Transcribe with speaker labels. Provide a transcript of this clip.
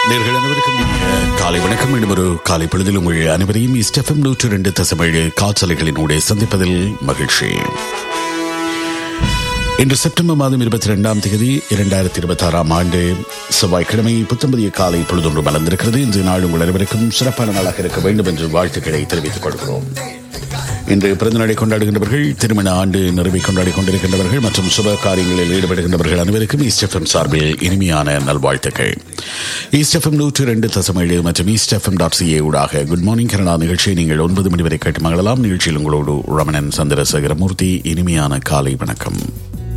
Speaker 1: நேர்கள் அனைவருக்கும் இனிய காலை வணக்கம் மீண்டும் ஒரு காலை பொழுதில் உங்கள் அனைவரையும் ஸ்டெஃபம் நூற்று ரெண்டு தசமேழு காற்றலைகளினூடே சந்திப்பதில் மகிழ்ச்சி இன்று செப்டம்பர் மாதம் இருபத்தி ரெண்டாம் தேதி இரண்டாயிரத்தி இருபத்தி ஆறாம் ஆண்டு செவ்வாய்க்கிழமை புத்தம்பதிய காலை பொழுதொன்று மலர்ந்திருக்கிறது இன்று நாள் உங்கள் அனைவருக்கும் சிறப்பான நாளாக இருக்க வேண்டும் என்று வாழ்த்துக்களை தெரிவித்துக் கொள்கிறோம் இன்று பிறந்த நாளை கொண்டாடுகின்றவர்கள் திருமண ஆண்டு நிறைவை கொண்டாடி கொண்டிருக்கின்றவர்கள் மற்றும் சுப காரியங்களில் ஈடுபடுகின்றவர்கள் அனைவருக்கும் ஈஸ்டெஃபம் சார்பில் இனிமையான நல்வாழ்த்துக்கள் ஈஸ்டெஃபம் நூற்று ரெண்டு தசமேழு மற்றும் ஈஸ்டெஃபம் டாட் சிஏ ஊடாக குட் மார்னிங் கனடா நிகழ்ச்சியை நீங்கள் ஒன்பது மணி வரை கேட்டு மகளலாம் நிகழ்ச்சியில் உங்களோடு ரமணன் சந்திரசேகரமூர்த்தி இனிமையான காலை வணக்கம்